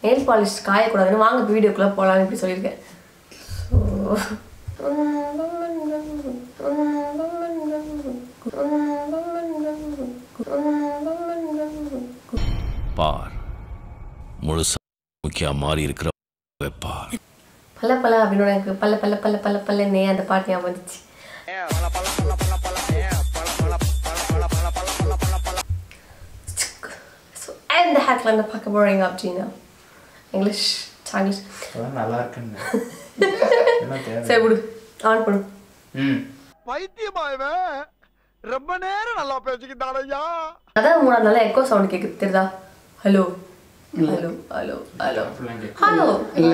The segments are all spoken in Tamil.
நெயில் பாலிஷ் காயக்கூடாதுன்னு வாங்க இப்போ வீடியோக்குள்ளே போகலான்னு இப்படி சொல்லியிருக்கேன் பார் முழுசா முக்கியா மாறி இருக்கிற வைப்பார் பல்ல பல்ல அப்படின்னு எனக்கு பல்ல பல்ல பல்ல பல்ல பல்லன்னே அந்த பாட்டு ஞாபகம் வந்துச்சு So, இந்த ஹேக்கில் இருந்து பார்க்க போகிறீங்க அப்படின்னா இங்கிலீஷ் சாங்கிலீஷ் அதான் நல்லா இருக்குன்னு என்ன தேவை சரி விடு ஆன் பண்ணு ம் பைத்தியமா இவன் ரொம்ப நேரம் நல்லா பேசிக்கிட்டான் ஐயா அதான் மூணாவது நாள் எக்கோ சவுண்ட் கேட்குது தெரியுதா ஹலோ ஹலோ ஹலோ ஹலோ அப்படிலாம் கேட்க ஹலோ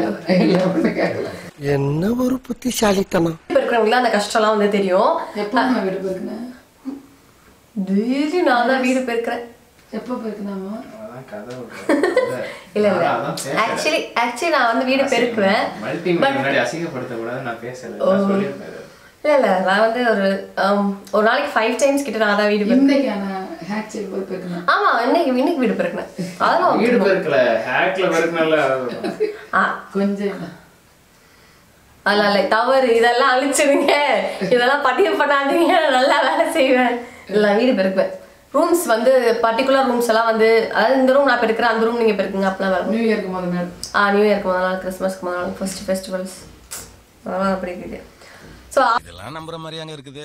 என்ன ஒரு புத்திசாலித்தனம் இப்போ இருக்கிறவங்களாம் அந்த கஷ்டம்லாம் வந்து தெரியும் எப்போ நான் வீடு போயிருக்கேன் டெய்லி நான் தான் வீடு போயிருக்கிறேன் எப்போ போயிருக்கேனாமா அதான் கதை விடுறேன். இல்ல இல்ல அதான் பேசல. ஆக்சுவலி ஆக்சுவலி நான் வந்து வீடு பெருக்குவேன் மல்டி முன்னாடி அசிங்கப்படுத்தக்கூடாது நான் பேசல நான் சொல்லியிருப்பேன் அது. இல்ல இல்ல நான் வந்து ஒரு um, ஒரு நாளைக்கு ஃபைவ் டைம்ஸ் கிட்ட நான் தான் வீடு பெருக்குவேன் இன்றைக்கான ஹேக் சைடு போய் போயிருக்கேன் ஆமா இன்னைக்கு இன்னைக்கு வீடு பெருக்கினேன் அதெல்லாம் வீடு okay. பெருக்கல ஹேக்ல பெருக்கல ஆ, கொஞ்சம் இல்லை அதெல்லாம் இல்லை தவறு இதெல்லாம் அழிச்சிடுங்க இதெல்லாம் பதிவு பண்ணாதீங்க நான் நல்லா வேலை செய்வேன் இல்லை வீடு பெருக்குவேன் ரூம்ஸ் வந்து பர்டிகுலர் ரூம்ஸ் எல்லாம் வந்து அதாவது இந்த ரூம் நான் பெருக்கிறேன் அந்த ரூம் நீங்க பெருக்குங்க அப்படிலாம் வேலை நியூ இயர்க்கு முதல் நாள் ஆ நியூ இயர்க்கு முதல் நாள் கிறிஸ்மஸ்க்கு முதல் நாள் ஃபர்ஸ்ட் ஃபெஸ்டிவல்ஸ் அதெல்லாம் அப்படி இருக்குது ஸோ இதெல்லாம் நம்புற மாதிரியாங்க இருக்குது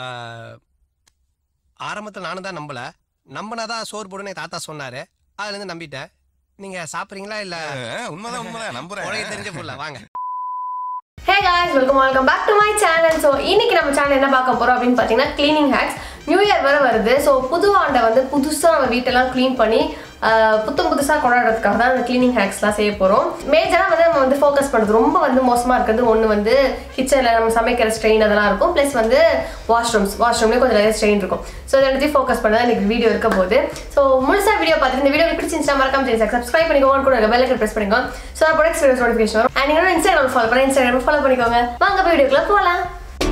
ஆரம்பத்தில் நானும் தான் நம்பல நம்பினாதான் சோறு போடுன்னு என் தாத்தா சொன்னாரு அதுல இருந்து நம்பிட்டேன் நீங்க சாப்பிடுறீங்களா இல்ல உண்மைதான் உண்மைதான் நம்புறேன் தெரிஞ்ச புள்ள வாங்க hey guys welcome welcome back to my channel so இன்னைக்கு நம்ம சேனல் என்ன பார்க்க போறோம் அப்படின்னு பார்த்தீங்கன்னா க்ளீனிங் ஹேக்ஸ் நியூ இயர் வர வருது ஸோ புது ஆண்டை வந்து புதுசாக நம்ம வீட்டெல்லாம் க்ளீன் பண்ணி ஆஹ், புத்தம் புதுசாக கொண்டாடுறதுக்காக தான் அந்த க்ளீனிங் ஹேக்ஸ்லாம் செய்ய போகிறோம் மேஜராக வந்து நம்ம வந்து ஃபோக்கஸ் பண்ணுறது ரொம்ப வந்து மோசமாக இருக்கிறது ஒன்று வந்து கிச்சனில் நம்ம சமைக்கிற ஸ்ட்ரெயின் அதெல்லாம் இருக்கும் ப்ளஸ் வந்து வாஷ்ரூம்ஸ் வாஷ்ரூம்லேயே கொஞ்சம் நிறைய ஸ்ட்ரெயின் இருக்கும் ஸோ இதை எடுத்து ஃபோக்கஸ் பண்ண இன்னைக்கு வீடியோ இருக்க போகுது ஸோ முழுசாக வீடியோ பார்த்துட்டு இந்த வீடியோ பிடிச்சிருந்துச்சா மறக்காம சேனல் சப்ஸ்கிரைப் பண்ணிக்கோங்க கூட பெல் ஐக்கன் ப்ரெஸ் பண்ணிக்கோங்க ஸோ நான் ப்ராடக்ட்ஸ் வீடியோஸ் நோட்டிஃபிகேஷன் வரும் அண்ட் நீங்கள் இன்ஸ்டாகிராம் ஃபாலோ பண்ண இன்ஸ்டாகிராம் ஃபாலோ பண்ணிக்கோங்க வாங்க போய் வீடியோக்குள்ள போகலாம்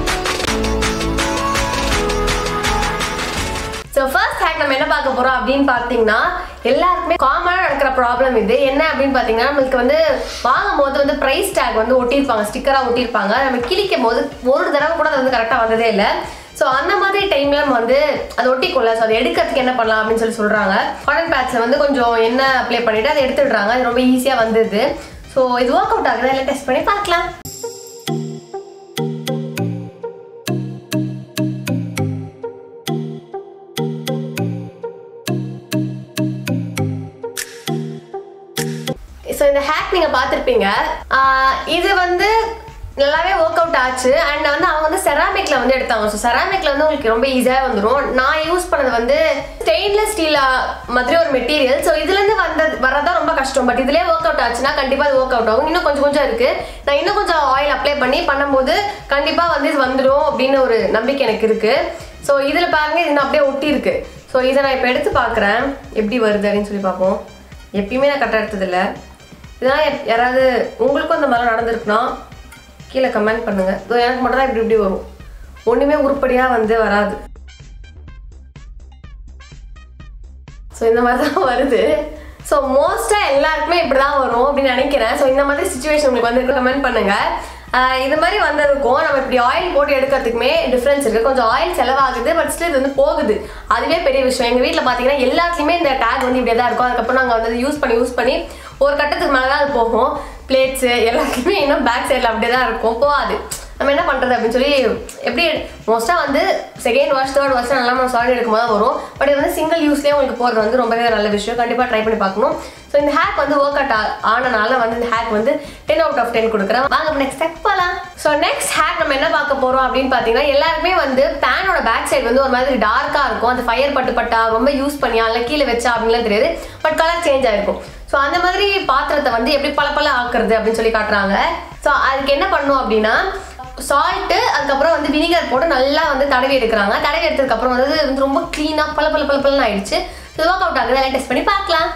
ஸோ ஃபர்ஸ்ட் ஹேக் நம்ம என்ன பார்க்க போறோம் அப்படின்னு பார்த்தீங்கன்னா எல்லாருக்குமே காமனாக நடக்கிற ப்ராப்ளம் இது என்ன அப்படின்னு பார்த்தீங்கன்னா நம்மளுக்கு வந்து வாங்கும் போது வந்து ப்ரைஸ் டேக் வந்து ஒட்டியிருப்பாங்க ஸ்டிக்கராக ஒட்டியிருப்பாங்க நம்ம கிழிக்கும் போது ஒரு தடவை கூட அது வந்து கரெக்டாக வந்ததே இல்லை ஸோ அந்த மாதிரி டைம்ல நம்ம வந்து அதை ஒட்டிக்கொள்ள ஸோ அதை எடுக்கிறதுக்கு என்ன பண்ணலாம் அப்படின்னு சொல்லி சொல்றாங்க காட்டன் பேட்ஸ்ல வந்து கொஞ்சம் எண்ணெய் அப்ளை பண்ணிட்டு அதை எடுத்துடுறாங்க அது ரொம்ப ஈஸியாக வந்தது ஸோ இது ஒர்க் அவுட் ஆகுதா இல்லை டெஸ்ட் பண்ணி பார்க்கலாம் ஸோ இந்த ஹேக் நீங்கள் பார்த்துருப்பீங்க இது வந்து நல்லாவே ஒர்க் அவுட் ஆச்சு அண்ட் வந்து அவங்க வந்து செராமிக்ல வந்து எடுத்தாங்க ஸோ செராமிக்ல வந்து உங்களுக்கு ரொம்ப ஈஸியாக வந்துடும் நான் யூஸ் பண்ணது வந்து ஸ்டெயின்லெஸ் ஸ்டீல் மாதிரி ஒரு மெட்டீரியல் ஸோ இதுலேருந்து வந்தது வரதான் ரொம்ப கஷ்டம் பட் இதுலேயே ஒர்க் அவுட் ஆச்சுன்னா கண்டிப்பாக அது ஒர்க் அவுட் ஆகும் இன்னும் கொஞ்சம் கொஞ்சம் இருக்கு நான் இன்னும் கொஞ்சம் ஆயில் அப்ளை பண்ணி பண்ணும்போது கண்டிப்பாக வந்து இது வந்துடும் அப்படின்னு ஒரு நம்பிக்கை எனக்கு இருக்கு ஸோ இதில் பாருங்க இது இன்னும் அப்படியே ஒட்டி இருக்கு ஸோ இதை நான் இப்போ எடுத்து பார்க்குறேன் எப்படி வருது அப்படின்னு சொல்லி பார்ப்போம் எப்பயுமே நான் கரெக்டாக எடுத்ததில்லை இதெல்லாம் எப்- யாராவது உங்களுக்கும் அந்த மாதிரிலாம் நடந்திருக்குன்னா கீழே கமெண்ட் பண்ணுங்க இதோ எனக்கு மட்டும் தான் இப்படி இப்படி வரும் ஒண்ணுமே உருப்படியா வந்து வராது ஸோ இந்த மாதிரி தான் வருது ஸோ மோஸ்ட்டாக எல்லாருக்குமே இப்படி தான் வரும் அப்படின்னு நினைக்கிறேன் ஸோ இந்த மாதிரி சுச்சுவேஷன் உங்களுக்கு வந்து கமெண்ட் பண்ணுங்க ஆஹ் இது மாதிரி வந்ததுக்கும் நம்ம இப்படி ஆயில் போட்டு எடுக்கிறதுக்குமே டிஃப்ரென்ஸ் இருக்குது கொஞ்சம் ஆயில் செலவாகுது பட் ஸ்டில் இது வந்து போகுது அதுவே பெரிய விஷயம் எங்கள் வீட்டில் பார்த்தீங்கன்னா எல்லாத்துலேயுமே இந்த டேக் வந்து இப்படியே தான் இருக்கும் அதுக்கப்புறம் நாங்கள் வந்து யூஸ் பண்ணி யூஸ் பண்ணி ஒரு கட்டத்துக்கு மேலே தான் அது போகும் பிளேட்ஸு எல்லாத்துக்குமே இன்னும் பேக் சைடில் அப்படியே தான் இருக்கும் போகாது நம்ம என்ன பண்ணுறது அப்படின்னு சொல்லி எப்படி மோஸ்ட்டாக வந்து செகண்ட் வாஷ் தேர்ட் வாஷ் நல்லா நம்ம சாலிட் எடுக்கும்போது தான் வரும் பட் இது வந்து சிங்கிள் யூஸ்லேயே உங்களுக்கு போகிறது வந்து ரொம்பவே நல்ல விஷயம் கண்டிப்பாக ட்ரை பண்ணி பார்க்கணும் ஸோ இந்த ஹேக் வந்து ஒர்க் அவுட் ஆனனால வந்து இந்த ஹேக் வந்து டென் அவுட் ஆஃப் டென் கொடுக்குறேன் வாங்க நெக்ஸ்ட் ஸ்டெப் போகலாம் ஸோ நெக்ஸ்ட் ஹேக் நம்ம என்ன பார்க்க போகிறோம் அப்படின்னு பார்த்தீங்கன்னா எல்லாருக்குமே வந்து பேனோட பேக் சைடு வந்து ஒரு மாதிரி டார்க்காக இருக்கும் அது ஃபயர் பட்டு பட்டா ரொம்ப யூஸ் பண்ணியா இல்லை கீழே வச்சா அப்படின்லாம் தெரியாது பட் கலர் சேஞ்ச் ஆயிருக்கும் ஸோ அந்த மாதிரி பாத்திரத்தை வந்து எப்படி பல பல ஆக்குறது அப்படின்னு சொல்லி காட்டுறாங்க ஸோ அதுக்கு என்ன பண்ணும் அப்படின்னா சால்ட்டு அதுக்கப்புறம் வந்து வினிகர் போட்டு நல்லா வந்து தடவி எடுக்கிறாங்க தடவி எடுத்ததுக்கப்புறம் வந்து இது வந்து ரொம்ப க்ளீனாக பல பல பல பலன்னு ஆயிடுச்சு ஸோ ஒர்க் அவுட் ஆகுது எல்லாம் டெஸ்ட் பண்ணி பார்க்கலாம்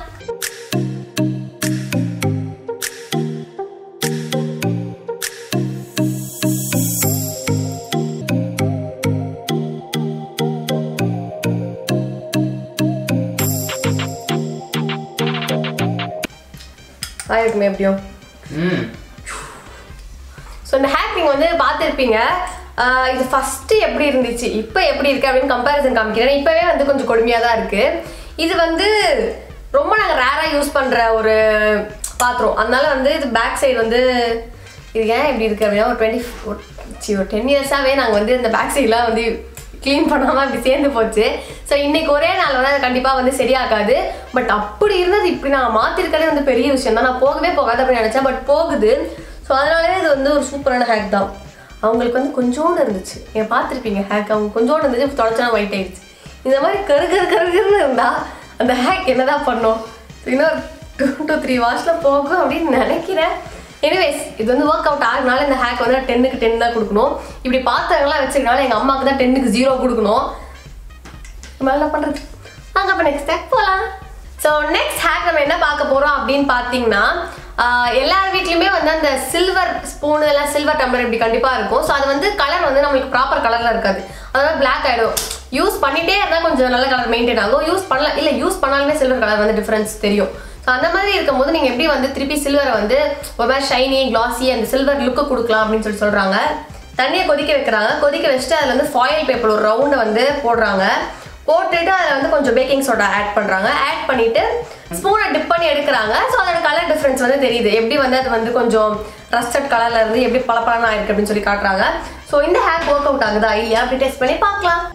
ஆயிருக்குமே எப்படியும் ம் ஸோ இந்த ஹேக் நீங்கள் வந்து பார்த்துருப்பீங்க ஆஹ் இது ஃபஸ்ட்டு எப்படி இருந்துச்சு இப்போ எப்படி இருக்கு அப்படின்னு கம்பேரிசன் காமிக்கிறேன் இப்போவே வந்து கொஞ்சம் கொடுமையாக தான் இருக்கு இது வந்து ரொம்ப நாங்கள் ரேராக யூஸ் பண்ணுற ஒரு பாத்திரம் அதனால வந்து இது பேக் சைடு வந்து இது ஏன் இப்படி இருக்கு அப்படின்னா ஒரு டுவெண்ட்டி ஒரு டென் இயர்ஸாகவே நாங்கள் வந்து இந்த பேக் சைட்லாம் வந்து க்ளீன் பண்ணாமல் அப்படி சேர்ந்து போச்சு ஸோ இன்னைக்கு ஒரே நாள் வந்து அது கண்டிப்பாக வந்து சரியாகாது பட் அப்படி இருந்தது இப்படி நான் மாற்றிருக்கதே வந்து பெரிய விஷயம் தான் நான் போகவே போகாது அப்படின்னு நினச்சேன் பட் போகுது ஸோ அதனாலே இது வந்து ஒரு சூப்பரான ஹேக் தான் அவங்களுக்கு வந்து கொஞ்சோண்டு இருந்துச்சு நீங்கள் பார்த்துருப்பீங்க ஹேக் அவங்க கொஞ்சோண்டு இருந்துச்சு தொடச்சா ஒயிட் ஆயிடுச்சு இந்த மாதிரி கரு கரு கருகருன்னு இருந்தால் அந்த ஹேக் என்னதான் பண்ணும் இன்னும் டூ டூ த்ரீ வாஷ்ல போகும் அப்படின்னு நினைக்கிறேன் எனிவேஸ் இது வந்து ஒர்க் அவுட் ஆகுனால இந்த ஹேக் வந்து டென்னுக்கு டென் தான் கொடுக்கணும் இப்படி பாத்திரங்கள்லாம் வச்சிருக்கனால எங்கள் அம்மாவுக்கு தான் டென்னுக்கு ஜீரோ கொடுக்கணும் மேலே என்ன பண்ணுறது வாங்க அப்போ நெக்ஸ்ட் ஸ்டெப் போகலாம் ஸோ நெக்ஸ்ட் ஹேக் நம்ம என்ன பார்க்க போகிறோம் அப்படின்னு பார்த்தீங்கன்னா ஆஹ் எல்லார் வீட்லையுமே வந்து அந்த சில்வர் ஸ்பூனு எல்லாம் சில்வர் டம்ளர் இப்படி கண்டிப்பாக இருக்கும் ஸோ அது வந்து கலர் வந்து நம்மளுக்கு ப்ராப்பர் கலரில் இருக்காது அதாவது பிளாக் ஆகிடும் யூஸ் பண்ணிட்டே இருந்தால் கொஞ்சம் நல்ல கலர் மெயின்டைன் ஆகும் யூஸ் பண்ணல இல்லை யூஸ் பண்ணாலுமே சில்வர் கலர் வந்து டிஃப்ரென்ஸ் தெரியும் ஸோ அந்த மாதிரி இருக்கும்போது நீங்கள் எப்படி வந்து திருப்பி சில்வரை வந்து ஒரு மாதிரி ஷைனி கிளாஸி அந்த சில்வர் லுக்கு கொடுக்கலாம் அப்படின்னு சொல்லி சொல்கிறாங்க தண்ணியை கொதிக்க வைக்கிறாங்க கொதிக்க வச்சுட்டு அதில் வந்து ஃபாயில் பேப்பர் ஒரு ரவுண்டை வந்து போடுறாங்க போட்டுட்டு அதில் வந்து கொஞ்சம் பேக்கிங் சோடா ஆட் பண்ணுறாங்க ஆட் பண்ணிட்டு ஸ்பூனை டிப் பண்ணி எடுக்கிறாங்க ஸோ அதோட கலர் டிஃப்ரென்ஸ் வந்து தெரியுது எப்படி வந்து அது வந்து கொஞ்சம் ரஸ்டட் கலர்ல இருந்து எப்படி பளபளன்னு ஆயிருக்கு அப்படின்னு சொல்லி காட்டுறாங்க ஸோ இந்த ஹேக் ஒர்க் அவுட் ஆகுதா இல்லையா அப்படி டெஸ்ட் பண்ணி பார்க்கலாம்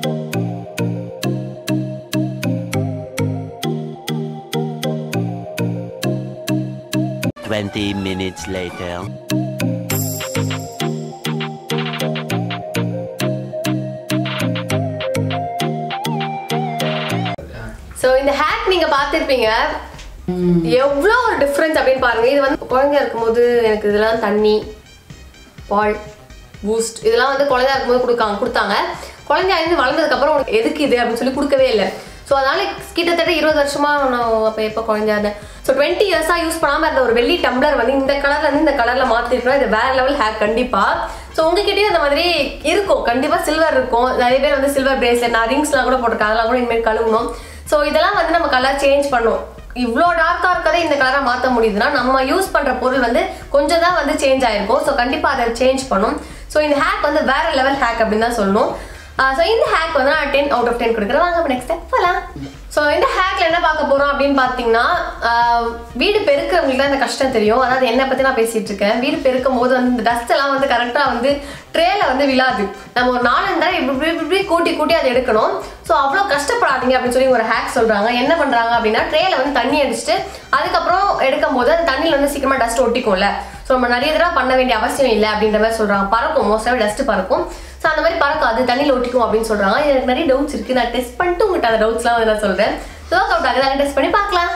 Twenty minutes later. ஸோ இந்த ஹேக் நீங்க பார்த்திருப்பீங்க எவ்வளோ ஒரு டிஃப்ரென்ஸ் அப்படின்னு பாருங்க இது வந்து குழந்தையா இருக்கும்போது எனக்கு இதெல்லாம் தண்ணி பால் பூஸ்ட் இதெல்லாம் வந்து குழந்தையா இருக்கும்போது கொடுக்காங்க கொடுத்தாங்க குழந்தையா இருந்து வளர்ந்ததுக்கு அப்புறம் உனக்கு எதுக்கு இது அப்படின்னு சொல்லி கொடுக்கவே இல்லை ஸோ அதனால கிட்டத்தட்ட இருபது வருஷமா நான் அப்போ எப்போ குழந்தையா இருந்தேன் ஸோ டுவெண்ட்டி இயர்ஸாக யூஸ் பண்ணாமல் இருந்த ஒரு வெள்ளி டம்ளர் வந்து இந்த கலர்ல இருந்து இந்த கலரில் மாற்றிருக்கணும் இது வேற லெவல் ஹேக் கண்டிப்பாக ஸோ உங்ககிட்டயும் அந்த மாதிரி இருக்கும் கண்டிப்பாக சில்வர் இருக்கும் நிறைய பேர் வந்து சில்வர் பிரேஸ்லெட் நான் ரிங்ஸ்லாம் கூட போட்டிருக்கேன் அதெல்லாம் கூட இனிமேல் கழுவணும் ஸோ இதெல்லாம் வந்து நம்ம கலர் சேஞ்ச் பண்ணும் இவ்வளோ டார்க்காக இருக்கதை இந்த கலரை மாற்ற முடியுதுன்னா நம்ம யூஸ் பண்ணுற பொருள் வந்து கொஞ்சம் தான் வந்து சேஞ்ச் ஆயிருக்கும் ஸோ கண்டிப்பாக அதை சேஞ்ச் பண்ணும் ஸோ இந்த ஹேக் வந்து வேற லெவல் ஹேக் அப்படின்னு தான் சொல்லணும் ஸோ இந்த ஹேக் வந்து நான் டென் அவுட் ஆஃப் டென் கொடுக்குறேன் வாங்க நெக்ஸ்ட் ஸ்டெப் போகலாம் ஸோ இந்த ஹேக்ல என்ன பார்க்க போறோம் அப்படின்னு பார்த்தீங்கன்னா ஆஹ் வீடு பெருக்கிறவங்களுக்கு தான் இந்த கஷ்டம் தெரியும் அதாவது என்னை பற்றி நான் பேசிட்டு இருக்கேன் வீடு பெருக்கும் போது வந்து இந்த டஸ்ட் எல்லாம் வந்து கரெக்டாக வந்து ட்ரேல வந்து விழாது நம்ம ஒரு நாலஞ்சு தடவை இப்படி இப்படி இப்படி கூட்டி கூட்டி அதை எடுக்கணும் ஸோ அவ்வளோ கஷ்டப்படாதீங்க அப்படின்னு சொல்லி ஒரு ஹேக் சொல்றாங்க என்ன பண்றாங்க அப்படின்னா ட்ரேல வந்து தண்ணி அடிச்சுட்டு அதுக்கப்புறம் எடுக்கும் போது அந்த தண்ணியில் வந்து சீக்கிரமா டஸ்ட் ஒட்டிக்கும்ல ஸோ நம்ம நிறைய தடவை பண்ண வேண்டிய அவசியம் இல்லை அப்படின்ற மாதிரி சொல்றாங்க பறக்கும் மோஸ்டாகவே டஸ்ட் பறக்கும் ஸோ அந்த மாதிரி பறக்காது தண்ணியில் ஒட்டிக்கும் அப்படின்னு சொல்றாங்க எனக்கு நிறைய டவுட்ஸ் இருக்கு நான் டெஸ்ட் பண்ணிட்டு உங்கள்கிட்ட அந்த டவுட்ஸ்லாம் வந்து நான் சொல்றேன் ஸோ அவுட் ஆகுது அதை டெஸ்ட் பண்ணி பார்க்கலாம்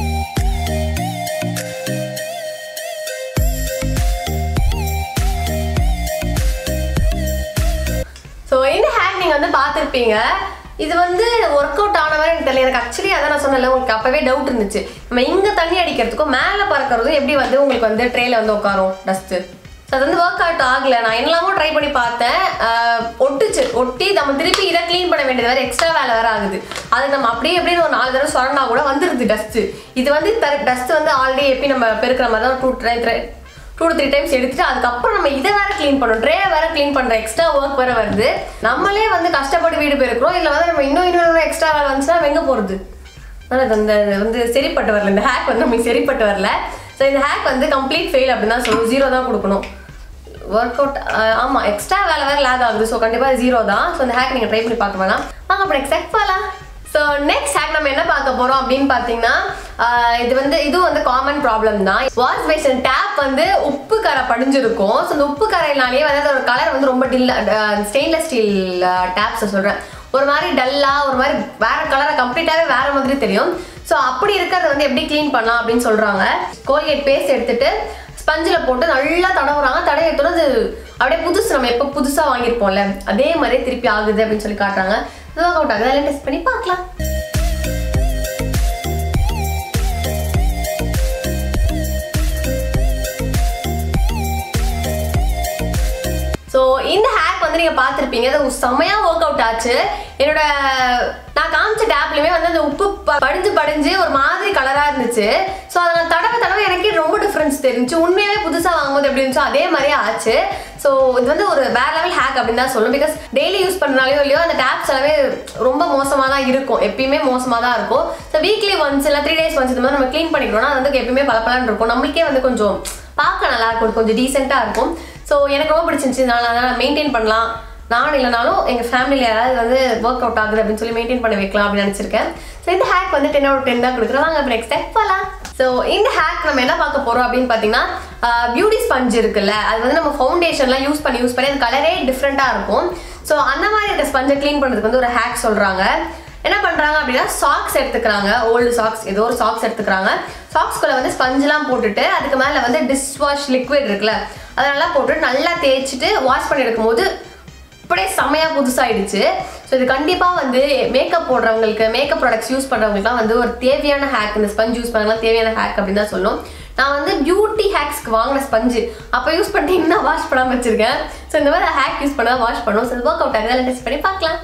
ஸோ இந்த ஹேக் நீங்கள் வந்து பார்த்துருப்பீங்க இது வந்து ஒர்க் அவுட் ஆன மாதிரி எனக்கு தெரியல எனக்கு ஆக்சுவலி அதான் நான் சொன்னல உங்களுக்கு அப்பவே டவுட் இருந்துச்சு நம்ம இங்கே தண்ணி அடிக்கிறதுக்கும் மேலே பறக்கிறதும் எப்படி வந்து உங்களுக்கு வந்து ட்ரேல வந்து உட்காரும் டஸ்ட்டு அது வந்து ஒர்க் அவுட் ஆகல நான் என்னெல்லாமோ ட்ரை பண்ணி பார்த்தேன் ஆஹ் ஒட்டுச்சு ஒட்டி நம்ம திருப்பி இதை க்ளீன் பண்ண வேண்டியது வேற எக்ஸ்ட்ரா வேலை வேற ஆகுது அது நம்ம அப்படியே எப்படின்னு ஒரு நாலு தடவை சொரண்டா கூட வந்துருது டஸ்ட் இது வந்து டஸ்ட் வந்து ஆல்ரெடி எப்படி நம்ம பெருக்கிற மாதிரி தான் do dry two three times எடுத்துட்டு அதுக்கப்புறம் நம்ம இதை வேற க்ளீன் பண்ணணும் ட்ரே வேற க்ளீன் பண்ற எக்ஸ்ட்ரா ஒர்க் வேற வருது நம்மளே வந்து கஷ்டப்பட்டு வீடு போயிருக்கிறோம் இல்ல வந்து நம்ம இன்னும் இன்னும் எக்ஸ்ட்ரா வேலை வந்துச்சுன்னா எங்க போறது ஆனால் இது அந்த வந்து சரிப்பட்டு வரல இந்த ஹேக் வந்து நமக்கு சரிப்பட்டு வரல ஸோ இந்த ஹேக் வந்து கம்ப்ளீட் ஃபெயில் அப்படின்னு தான் சொல்லுவோம் ஜீரோ தான் கொடுக்கணும் ஒர்க் அவுட் ஆமாம் எக்ஸ்ட்ரா வேலை வேறு லேக் ஆகுது ஸோ கண்டிப்பாக ஜீரோ தான் ஸோ இந்த ஹேக் நீங்கள் ட்ரை பண்ணி பார்க்க வேணாம் வாங்க அப்போ நெக்ஸ்ட் ஹேக் போகலாம் ஸோ நெக்ஸ்ட் ஹேக் நம்ம என்ன பார்க்க போகிறோம் அப்படின்னு பார்த்தீங்கன்னா ஆஹ் இது வந்து இதுவும் வந்து காமன் ப்ராப்ளம் தான் வாஷ் பேஷன் டேப் வந்து உப்பு கரை படிஞ்சிருக்கும் ஸோ அந்த உப்பு கரையினாலேயே வந்து அதோட கலர் வந்து ரொம்ப டில் ஸ்டெயின்லெஸ் ஸ்டீல் டேப்ஸை சொல்கிறேன் ஒரு மாதிரி டல்லாக ஒரு மாதிரி வேற கலரை கம்ப்ளீட்டாகவே வேற மாதிரி தெரியும் ஸோ அப்படி இருக்கிறத வந்து எப்படி க்ளீன் பண்ணலாம் அப்படின்னு சொல்கிறாங்க கோல்கேட் பேஸ்ட் எடுத்துட்டு ஸ்பஞ்சில் போட்டு நல்லா தடவுறாங்க தடவிட்டோட அது அப்படியே புதுசு நம்ம எப்போ புதுசாக வாங்கியிருப்போம்ல அதே மாதிரியே திருப்பி ஆகுது அப்படின்னு சொல்லி காட்டுறாங்க ஒர்க் அவுட் ஆகுது அதெல்லாம் டெஸ்ட் பண்ணி பார்க்கலாம் ஸோ இந்த ஹேக் வந்து நீங்கள் பார்த்துருப்பீங்க அது செம்மையாக ஒர்க் அவுட் ஆச்சு என்னோட நான் காமிச்ச டேப்லையுமே வந்து அந்த உப்பு ப- படிஞ்சு படிஞ்சு ஒரு மாதிரி கலராக இருந்துச்சு ஸோ அதை நான் தடவை தடவை எனக்கே தெரிஞ்சு உண்மையாவே புதுசா வாங்கும்போது எப்படி இருந்துச்சோ அதே மாதிரியே ஆச்சு ஸோ இது வந்து ஒரு வேற லெவல் ஹேக் அப்படின்னு தான் சொல்லணும் பிகாஸ் டெய்லி யூஸ் பண்ணுறாலையோ இல்லையோ அந்த டேப்ஸ் எல்லாமே ரொம்ப மோசமாக தான் இருக்கும் எப்பயுமே மோசமாக தான் இருக்கும் ஸோ வீக்லி ஒன்ஸ் இல்லை த்ரீ டேஸ் ஒன்ஸ் இந்த மாதிரி நம்ம க்ளீன் பண்ணிக்கிறோம்னா அது வந்து எப்பயுமே பளபளன்னு இருக்கும் நம்மளுக்கே வந்து கொஞ்சம் பார்க்க நல்லா இருக்கும் கொஞ்சம் டீசெண்டாக இருக்கும் ஸோ எனக்கு ரொம்ப பிடிச்சிருந்துச்சு நான் அதனால் மெயின்டைன் பண்ணலாம் நான் இல்லைனாலும் எங்கள் ஃபேமிலியில் யாராவது வந்து ஒர்க் அவுட் ஆகுது அப்படின்னு சொல்லி மெயின்டைன் பண்ண வைக்கலாம் அப்படின்னு நினச்சிருக்கேன் ஸோ இந்த ஹேக் வந்து டென் அவுட் டென் தான் கொடுக்குறோம் வாங்க இப்போ நெக்ஸ்ட் ஸ்டெப் போகலாம் ஸோ இந்த ஹேக் நம்ம என்ன பார்க்க போகிறோம் அப்படின்னு பார்த்தீங்கன்னா பியூட்டி ஸ்பஞ்ச் இருக்குல்ல அது வந்து நம்ம ஃபவுண்டேஷன்லாம் யூஸ் பண்ணி யூஸ் பண்ணி அந்த கலரே டிஃப்ரெண்ட்டாக இருக்கும் ஸோ அந்த மாதிரி இருக்க ஸ்பஞ்சை க்ளீன் பண்ணுறதுக்கு வந்து ஒரு ஹேக் சொல்கிறாங்க என்ன பண்ணுறாங்க அப்படின்னா சாக்ஸ் எடுத்துக்கிறாங்க ஓல்டு சாக்ஸ் ஏதோ ஒரு சாக்ஸ் எடுத்துக்கிறாங்க சாக்ஸ்குள்ளே வந்து ஸ்பஞ்செலாம் போட்டுட்டு அதுக்கு மேலே வந்து டிஷ் வாஷ் லிக்விட் இருக்குல்ல அதெல்லாம் போட்டு நல்லா தேய்ச்சிட்டு வாஷ் பண்ணி எடுக்கும்போது அப்படியே செமையாக புதுசாயிடுச்சு ஸோ இது கண்டிப்பாக வந்து மேக்கப் போடுறவங்களுக்கு மேக்கப் ப்ராடக்ட்ஸ் யூஸ் பண்ணுறவங்களுக்குலாம் வந்து ஒரு தேவையான ஹேக் இந்த ஸ்பஞ்ச் யூஸ் பண்ணலாம் தேவையான ஹேக் அப்படின்னு தான் சொல்லணும் நான் வந்து பியூட்டி ஹேக்ஸ்க்கு வாங்கின ஸ்பஞ்சு அப்போ யூஸ் பண்ணிட்டீங்கன்னா வாஷ் பண்ணாமல் வச்சிருக்கேன் ஸோ இந்த மாதிரி ஹேக் யூஸ் பண்ணால் வாஷ் பண்ணுவோம் ஸோ ஒர்க் அவுட் ஆகுது டெஸ்ட் பண்ணி பார்க்கலாம்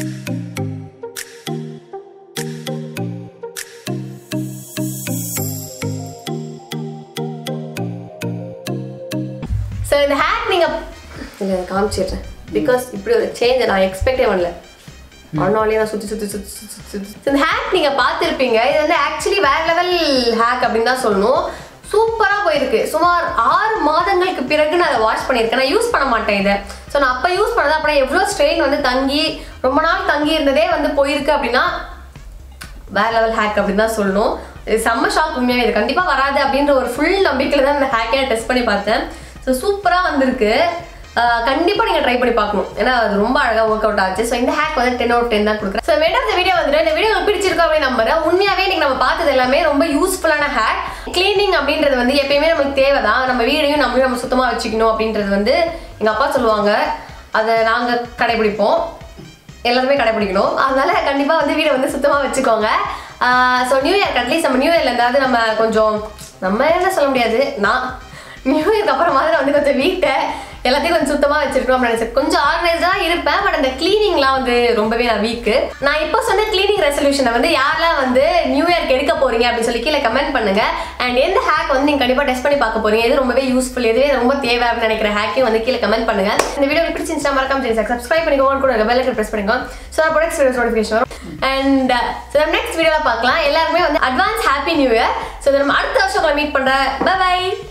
ஸோ இந்த ஹேக் நீங்கள் இல்லை காமிச்சிடுறேன் பிகாஸ் இப்படி ஒரு சேஞ்ச் நான் எக்ஸ்பெக்டே பண்ணல ஆனாலே நான் சுற்றி சுற்றி சுற்றி சுற்றி சுற்றி இந்த ஹேக் நீங்கள் பார்த்துருப்பீங்க இது வந்து ஆக்சுவலி வேற லெவல் ஹேக் அப்படின்னு தான் சொல்லணும் சூப்பராக போயிருக்கு சுமார் ஆறு மாதங்களுக்கு பிறகு நான் அதை வாஷ் பண்ணியிருக்கேன் நான் யூஸ் பண்ண மாட்டேன் இதை ஸோ நான் அப்போ யூஸ் பண்ணது அப்புறம் எவ்வளோ ஸ்ட்ரெயின் வந்து தங்கி ரொம்ப நாள் தங்கி இருந்ததே வந்து போயிருக்கு அப்படின்னா வேற லெவல் ஹேக் அப்படின்னு தான் சொல்லணும் இது செம்ம ஷாக் உண்மையாக இது கண்டிப்பாக வராது அப்படின்ற ஒரு ஃபுல் நம்பிக்கையில் தான் இந்த ஹேக்கை டெஸ்ட் பண்ணி பார்த்தேன் ஸோ சூப்பராக வந்திருக்கு கண்டிப்பாக நீங்கள் ட்ரை பண்ணி பார்க்கணும் ஏன்னா அது ரொம்ப அழகாக ஒர்க் அவுட் ஆச்சு ஸோ இந்த ஹேக் வந்து டென் அவுட் டென் தான் கொடுக்குறேன் ஸோ மேடம் இந்த வீடியோ வந்துட்டு இந்த வீடியோ உங்களுக்கு பிடிச்சிருக்கோம் அப்படின்னு நம்புறேன் உண்மையாகவே நீங்கள் நம்ம பார்த்தது எல்லாமே ரொம்ப யூஸ்ஃபுல்லான ஹேக் க்ளீனிங் அப்படின்றது வந்து எப்பயுமே நமக்கு தேவை தான் நம்ம வீடையும் நம்மளையும் நம்ம சுத்தமாக வச்சுக்கணும் அப்படின்றது வந்து எங்கள் அப்பா சொல்லுவாங்க அதை நாங்கள் கடைபிடிப்போம் எல்லாருமே கடைபிடிக்கணும் அதனால கண்டிப்பாக வந்து வீடை வந்து சுத்தமாக வச்சுக்கோங்க ஸோ நியூ இயர்க்கு அட்லீஸ்ட் நம்ம நியூ இயர்ல இருந்தாவது நம்ம கொஞ்சம் நம்ம என்ன சொல்ல முடியாது நான் நியூ இயர்க்கு அப்புறமாவது நான் வந்து கொஞ்சம் வீட்டை எல்லாத்தையும் கொஞ்சம் சுத்தமாக வச்சிருக்கணும் அப்படின்னு நினைச்சேன் கொஞ்சம் ஆர்கனைஸ்டாக இருப்பேன் பட் அந்த க்ளீனிங்லாம் வந்து ரொம்பவே நான் வீக்கு நான் இப்போ சொன்ன க்ளீனிங் ரெசல்யூஷனை வந்து யாரெல்லாம் வந்து நியூ இயர்க்கு எடுக்க போறீங்க அப்படின்னு சொல்லி கீழே கமெண்ட் பண்ணுங்க அண்ட் எந்த ஹேக் வந்து நீங்கள் கண்டிப்பாக டெஸ்ட் பண்ணி பார்க்க போறீங்க எது ரொம்பவே யூஸ்ஃபுல் எதுவே ரொம்ப தேவை அப்படின்னு நினைக்கிற ஹேக்கையும் வந்து கீழே கமெண்ட் பண்ணுங்க இந்த வீடியோ பிடிச்சிருந்துச்சா மறக்காம சேனல் சப்ஸ்கிரைப் பண்ணிக்கோங்க கூட பெல் ஐக்கன் பிரஸ் பண்ணிக்கோங்க ஸோ ப்ராடக்ட்ஸ் வீடியோஸ் நோட்டிஃபிகேஷன் வரும் அண்ட் ஸோ நம்ம நெக்ஸ்ட் வீடியோவில் பார்க்கலாம் எல்லாருமே வந்து advance happy new year so நம்ம அடுத்த வருஷம் உங்களை மீட் பண்ணுறேன் பை